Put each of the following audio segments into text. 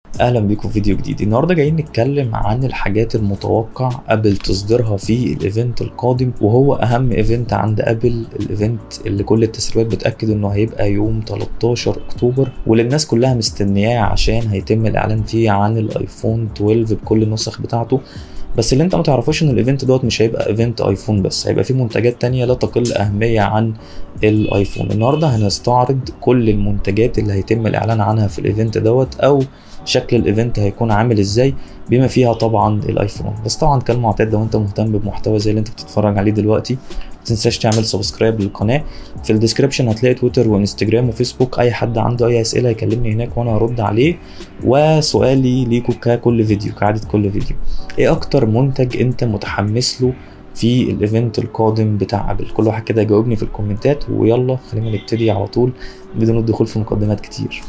اهلا بيكم في فيديو جديد النهارده جايين نتكلم عن الحاجات المتوقع ابل تصدرها في الايفنت القادم وهو اهم ايفنت عند ابل الايفنت اللي كل التسريبات بتاكد انه هيبقى يوم 13 اكتوبر واللي الناس كلها مستنياه عشان هيتم الاعلان فيه عن الايفون 12 بكل النسخ بتاعته بس اللي انت ما تعرفوش ان الايفنت دوت مش هيبقى ايفنت ايفون بس هيبقى فيه منتجات تانية لا تقل اهمية عن الايفون النهارده هنستعرض كل المنتجات اللي هيتم الاعلان عنها في الايفنت دوت او شكل الايفنت هيكون عامل ازاي بما فيها طبعا الايفون بس طبعا كالمعتاد لو انت مهتم بمحتوى زي اللي انت بتتفرج عليه دلوقتي متنساش تعمل سبسكرايب للقناه في الديسكربشن هتلاقي تويتر وانستجرام وفيسبوك اي حد عنده اي اسئله يكلمني هناك وانا هرد عليه وسؤالي ليكوا ككل فيديو كعاده كل فيديو ايه اكتر منتج انت متحمس له في الايفنت القادم بتاع ابل كل واحد كده يجاوبني في الكومنتات ويلا خلينا نبتدي على طول بدون الدخول في مقدمات كتير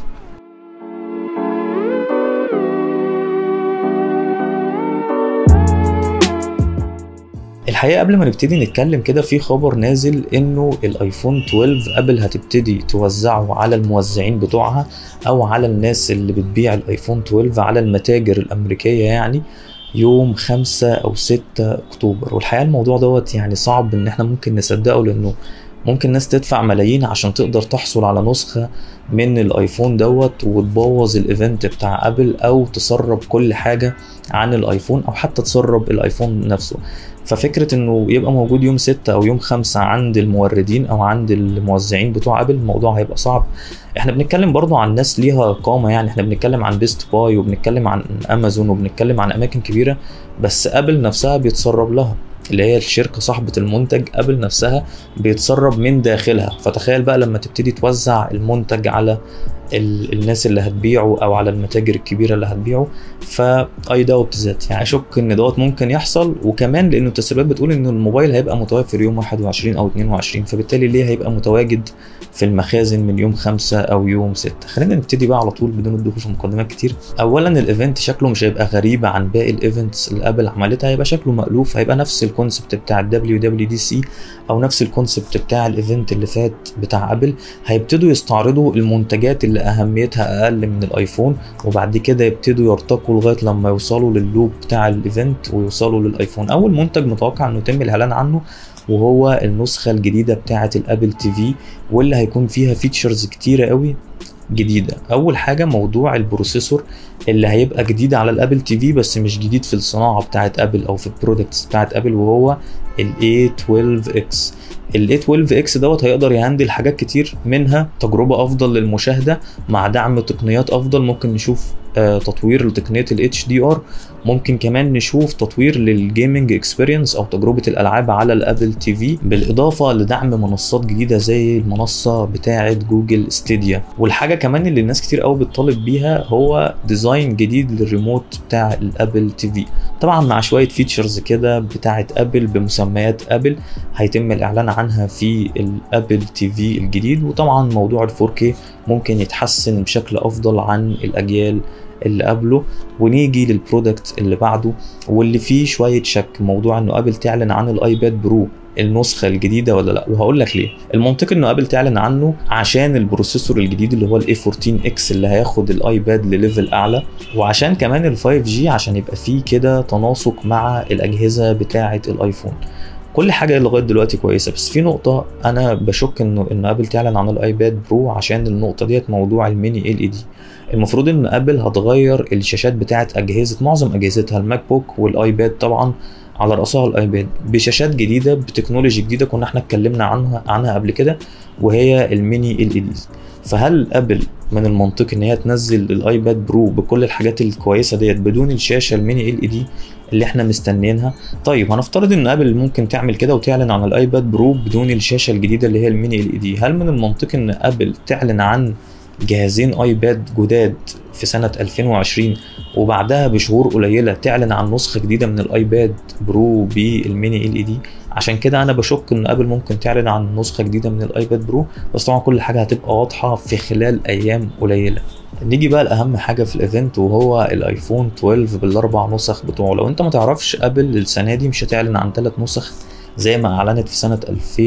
الحقيقه قبل ما نبتدي نتكلم كده في خبر نازل انه الايفون 12 ابل هتبتدي توزعه على الموزعين بتوعها او على الناس اللي بتبيع الايفون 12 على المتاجر الامريكيه يعني يوم 5 او 6 اكتوبر والحقيقه الموضوع دوت يعني صعب ان احنا ممكن نصدقه لانه ممكن ناس تدفع ملايين عشان تقدر تحصل على نسخة من الايفون دوت وتبوظ الايفنت بتاع ابل او تسرب كل حاجة عن الايفون او حتى تسرب الايفون نفسه ففكرة انه يبقى موجود يوم ستة او يوم خمسة عند الموردين او عند الموزعين بتوع ابل الموضوع هيبقى صعب احنا بنتكلم برضو عن ناس ليها قامة يعني احنا بنتكلم عن بيست باي وبنتكلم عن امازون وبنتكلم عن اماكن كبيرة بس ابل نفسها بيتسرب لها اللي هي الشركة صاحبة المنتج ابل نفسها بيتسرب من داخلها فتخيل بقى لما تبتدي توزع المنتج على ال- الناس اللي هتبيعه او على المتاجر الكبيره اللي هتبيعه فاي داوت ذات يعني اشك ان دوت ممكن يحصل وكمان لانه التسريبات بتقول ان الموبايل هيبقى متوفر يوم 21 او 22 فبالتالي ليه هيبقى متواجد في المخازن من يوم 5 او يوم 6 خلينا نبتدي بقى على طول بدون الدخول في مقدمات كتير اولا الايفنت شكله مش هيبقى غريب عن باقي الايفنتس اللي ابل عملتها هيبقى شكله مألوف هيبقى نفس الكونسبت بتاع الدبليو دبليو دي سي او نفس الكونسبت بتاع الايفنت اللي فات بتاع ابل هيبتدوا يستعرضوا المنتجات اللي اهميتها اقل من الايفون وبعد كده يبتدوا يرتقوا لغايه لما يوصلوا لللوب بتاع الايفنت ويوصلوا للايفون اول منتج متوقع انه يتم الاعلان عنه وهو النسخه الجديده بتاعه الابل تي في واللي هيكون فيها فيتشرز كتيره قوي جديده اول حاجه موضوع البروسيسور اللي هيبقى جديد على الابل تي في بس مش جديد في الصناعه بتاعه ابل او في البرودكتس بتاعه ابل وهو ال A12X ال A12X دوت هيقدر يهندل حاجات كتير منها تجربة أفضل للمشاهدة مع دعم تقنيات أفضل ممكن نشوف آه تطوير لتقنية ال HDR ممكن كمان نشوف تطوير للجيمنج اكسبيرينس أو تجربة الألعاب على الأبل تي في بالإضافة لدعم منصات جديدة زي المنصة بتاعة جوجل ستيديا والحاجة كمان اللي الناس كتير قوي بتطالب بيها هو ديزاين جديد للريموت بتاع الأبل تي في طبعا مع شوية فيتشرز كده بتاعة أبل بمسميات أبل هيتم الإعلان عنها في الابل تي في الجديد وطبعا موضوع ال 4K ممكن يتحسن بشكل افضل عن الاجيال اللي قبله ونيجي للبرودكت اللي بعده واللي فيه شويه شك موضوع انه ابل تعلن عن الايباد برو النسخه الجديده ولا لا وهقول لك ليه المنطقي انه ابل تعلن عنه عشان البروسيسور الجديد اللي هو الاي 14 اكس اللي هياخد الايباد لليفل اعلى وعشان كمان ال 5 جي عشان يبقى فيه كده تناسق مع الاجهزه بتاعه الايفون كل حاجه لغايه دلوقتي كويسه بس في نقطه انا بشك انه ان ابل تعلن عن الايباد برو عشان النقطه ديت موضوع الميني ال اي دي المفروض ان ابل هتغير الشاشات بتاعه اجهزه معظم اجهزتها الماك بوك والايباد طبعا على راسها الايباد بشاشات جديده بتكنولوجي جديده كنا احنا اتكلمنا عنها عنها قبل كده وهي الميني ال اي ديز فهل ابل من المنطقي ان هي تنزل الايباد برو بكل الحاجات الكويسه ديت بدون الشاشه الميني ال اي دي اللي احنا مستنيينها طيب هنفترض ان ابل ممكن تعمل كده وتعلن عن الايباد برو بدون الشاشه الجديده اللي هي الميني ال اي دي هل من المنطقي ان ابل تعلن عن جهازين ايباد جداد في سنة 2020 وبعدها بشهور قليلة تعلن عن نسخة جديدة من الايباد برو بالميني ال اي دي عشان كده انا بشك ان ابل ممكن تعلن عن نسخة جديدة من الايباد برو بس طبعا كل حاجة هتبقى واضحة في خلال ايام قليلة نيجي بقى لاهم حاجه في الايفنت وهو الايفون 12 بالاربع نسخ بتوعه لو انت ما تعرفش ابل السنه دي مش هتعلن عن ثلاث نسخ زي ما اعلنت في سنه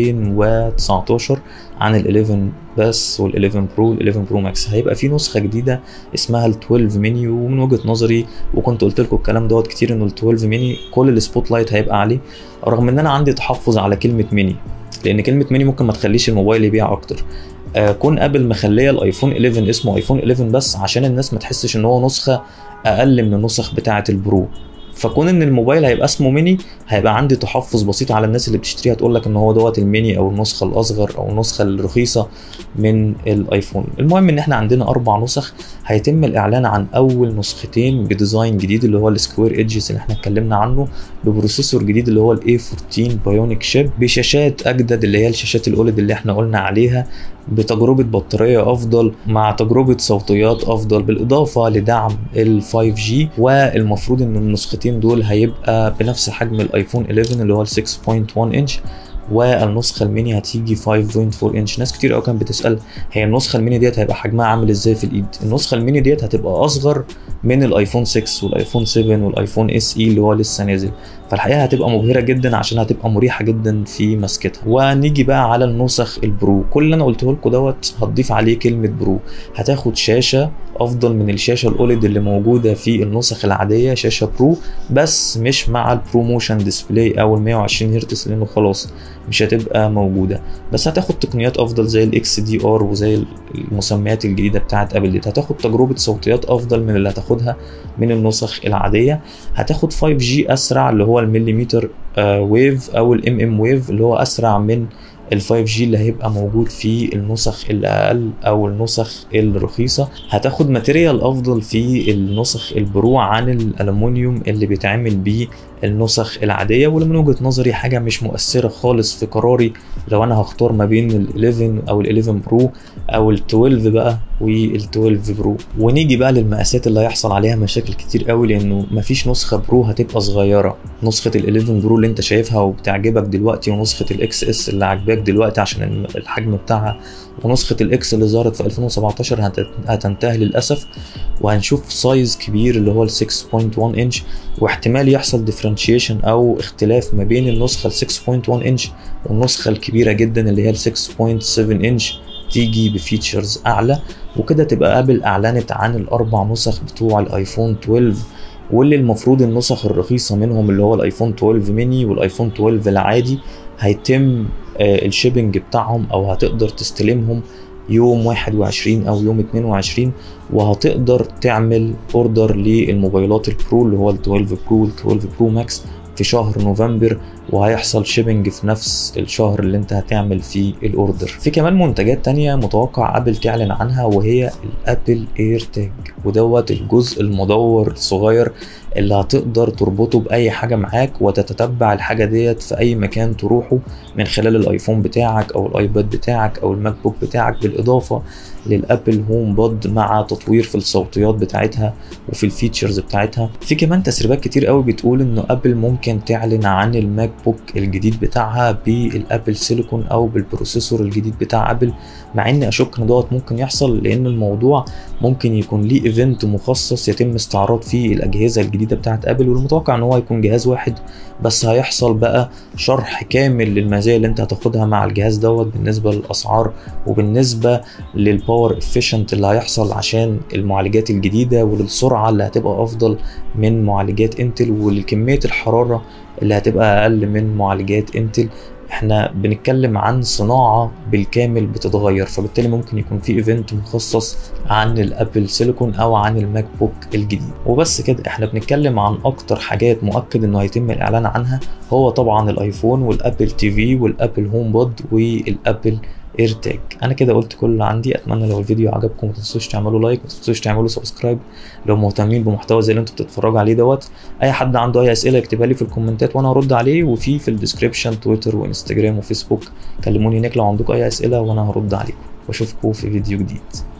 2019 عن ال 11 بس وال 11 برو وال 11 برو ماكس هيبقى في نسخه جديده اسمها ال 12 ميني ومن وجهه نظري وكنت قلت لكم الكلام دوت كتير انه ال 12 ميني كل السبوت لايت هيبقى عليه رغم ان انا عندي تحفظ على كلمه ميني لان كلمه ميني ممكن ما تخليش الموبايل يبيع اكتر آه كون ابل مخليه الايفون 11 اسمه ايفون 11 بس عشان الناس ما تحسش ان هو نسخه اقل من النسخ بتاعه البرو فكون ان الموبايل هيبقى اسمه ميني هيبقى عندي تحفظ بسيط على الناس اللي بتشتريها تقول لك ان هو دوت الميني او النسخه الاصغر او النسخه الرخيصه من الايفون المهم ان احنا عندنا اربع نسخ هيتم الاعلان عن اول نسختين بديزاين جديد اللي هو السكوير ايدجز اللي احنا اتكلمنا عنه ببروسيسور جديد اللي هو الاي 14 بايونيك شيب بشاشات اجدد اللي هي الشاشات الاولد اللي احنا قلنا عليها بتجربة بطارية أفضل مع تجربة صوتيات أفضل بالإضافة لدعم ال 5G والمفروض إن النسختين دول هيبقى بنفس حجم الآيفون 11 اللي هو ال 6.1 إنش والنسخه الميني هتيجي 5.4 انش ناس كتير قوي كانت بتسال هي النسخه الميني ديت هيبقى حجمها عامل ازاي في الايد النسخه الميني ديت هتبقى اصغر من الايفون 6 والايفون 7 والايفون اس اي اللي هو لسه نازل فالحقيقه هتبقى مبهره جدا عشان هتبقى مريحه جدا في مسكتها ونيجي بقى على النسخ البرو كل اللي انا قلته لكم دوت هتضيف عليه كلمه برو هتاخد شاشه افضل من الشاشه الاوليد اللي موجوده في النسخ العاديه شاشه برو بس مش مع البروموشن ديسبلاي او ال 120 هرتز لانه خلاص مش هتبقى موجوده بس هتاخد تقنيات افضل زي الاكس دي ار وزي المسميات الجديده بتاعت ابل دي هتاخد تجربه صوتيات افضل من اللي هتاخدها من النسخ العاديه هتاخد 5G اسرع اللي هو المليمتر آه ويف او الام ام ويف اللي هو اسرع من ال 5G اللي هيبقى موجود في النسخ الاقل او النسخ الرخيصه هتاخد ماتيريال افضل في النسخ البرو عن الالومنيوم اللي بيتعمل بيه النسخ العاديه واللي من وجهه نظري حاجه مش مؤثره خالص في قراري لو انا هختار ما بين ال 11 او ال 11 برو او ال 12 بقى وال 12 برو ونيجي بقى للمقاسات اللي هيحصل عليها مشاكل كتير قوي لانه مفيش نسخه برو هتبقى صغيره نسخه ال 11 برو اللي انت شايفها وبتعجبك دلوقتي ونسخه الاكس اس اللي عاجباك دلوقتي عشان الحجم بتاعها ونسخه الاكس اللي ظهرت في 2017 هتنتهي للاسف وهنشوف سايز كبير اللي هو ال 6.1 انش واحتمال يحصل ديفرنشيشن او اختلاف ما بين النسخه ال 6.1 انش والنسخه الكبيره جدا اللي هي ال 6.7 انش تيجي بفيتشرز اعلى وكده تبقى ابل اعلنت عن الاربع نسخ بتوع الايفون 12 واللي المفروض النسخ الرخيصه منهم اللي هو الايفون 12 ميني والايفون 12 العادي هيتم الشيبنج بتاعهم او هتقدر تستلمهم يوم 21 او يوم 22 وهتقدر تعمل اوردر للموبايلات البرو اللي هو ال 12 برو وال 12 برو ماكس في شهر نوفمبر وهيحصل شيبنج في نفس الشهر اللي انت هتعمل فيه الاوردر في كمان منتجات تانية متوقع ابل تعلن عنها وهي الابل اير تاج ودوت الجزء المدور الصغير اللي هتقدر تربطه باي حاجه معاك وتتتبع الحاجه ديت في اي مكان تروحه من خلال الايفون بتاعك او الايباد بتاعك او الماك بوك بتاعك بالاضافه للابل هوم بود مع تطوير في الصوتيات بتاعتها وفي الفيتشرز بتاعتها في كمان تسريبات كتير قوي بتقول انه ابل ممكن تعلن عن الماك بوك الجديد بتاعها بالابل سيليكون او بالبروسيسور الجديد بتاع ابل مع اني اشك ان دوت ممكن يحصل لان الموضوع ممكن يكون ليه ايفنت مخصص يتم استعراض فيه الاجهزه الجديده بتاعت ابل والمتوقع ان هو يكون جهاز واحد بس هيحصل بقى شرح كامل للمزايا اللي انت هتاخدها مع الجهاز دوت بالنسبه للاسعار وبالنسبه للباور افيشنت اللي هيحصل عشان المعالجات الجديده وللسرعه اللي هتبقى افضل من معالجات انتل ولكميه الحراره اللي هتبقى اقل من معالجات انتل احنا بنتكلم عن صناعة بالكامل بتتغير فبالتالي ممكن يكون في ايفنت مخصص عن الابل سيليكون او عن الماك بوك الجديد وبس كده احنا بنتكلم عن اكتر حاجات مؤكد انه هيتم الاعلان عنها هو طبعا الايفون والابل تي في والابل هوم بود والابل ايرتاج انا كده قلت كل اللي عندي اتمنى لو الفيديو عجبكم ما تنسوش تعملوا لايك ما تنسوش تعملوا سبسكرايب لو مهتمين بمحتوى زي اللي انتوا بتتفرجوا عليه دوت اي حد عنده اي اسئله يكتبها لي في الكومنتات وانا هرد عليه وفي في الديسكربشن تويتر وانستجرام وفيسبوك كلموني هناك لو عندكم اي اسئله وانا هرد عليكم واشوفكم في فيديو جديد